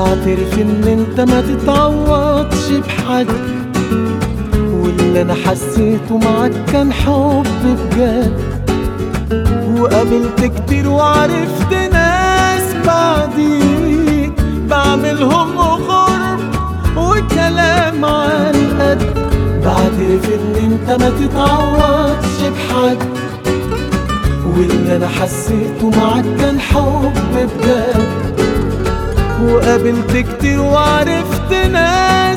بعترف ان انت ما تتعوضش بحد واللي انا حسيته معاك كان حب بجد وقابلت كتير وعرفت ناس بعديك بعملهم غرب وكلام عن قد بعترف ان انت ما تتعوضش بحد واللي انا حسيته معاك كان حب بجد وقابلت كتير وعرفت ناس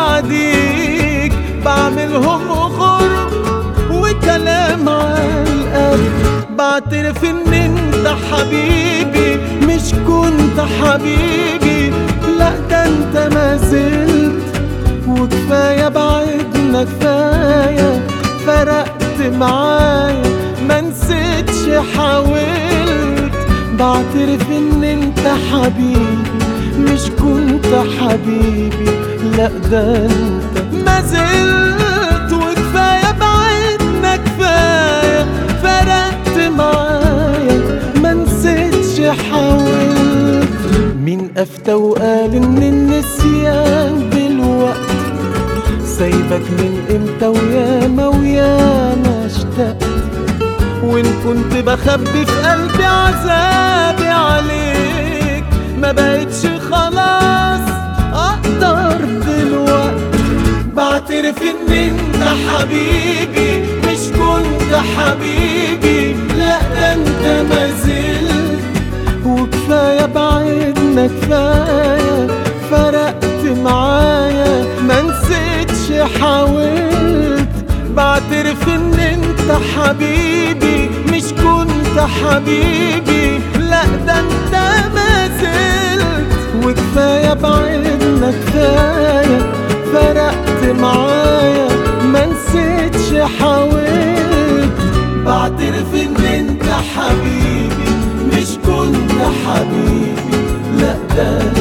بعديك بعملهم غرب وكلام عن القلب بعترف ان انت حبيبي مش كنت حبيبي لا ده انت ما زلت وكفاية بعدنا كفاية فرقت معايا ما نسيتش حاولت بعترف ان انت حبيبي مش كنت حبيبي لا ده انت ما زلت وكفاية بعدنا كفاية فرقت معايا ما نسيتش حاولت مين افتى وقال ان النسيان بالوقت سايبك من امتى وياما وياما اشتقت وان كنت بخبي في قلبي عذابي عليك ما بقتش خلاص اقدر دلوقتي بعترف ان انت حبيبي مش كنت حبيبي لا ده انت ما زلت وكفاية بعدنا كفاية فرقت معايا ما نسيتش حاولت بعترف ان انت حبيبي مش كنت حبيبي لا ده انت ما زلت وكفاية بعدنا كفاية فرقت معايا ما نسيتش حاولت بعترف ان انت حبيبي مش كنت حبيبي لا ده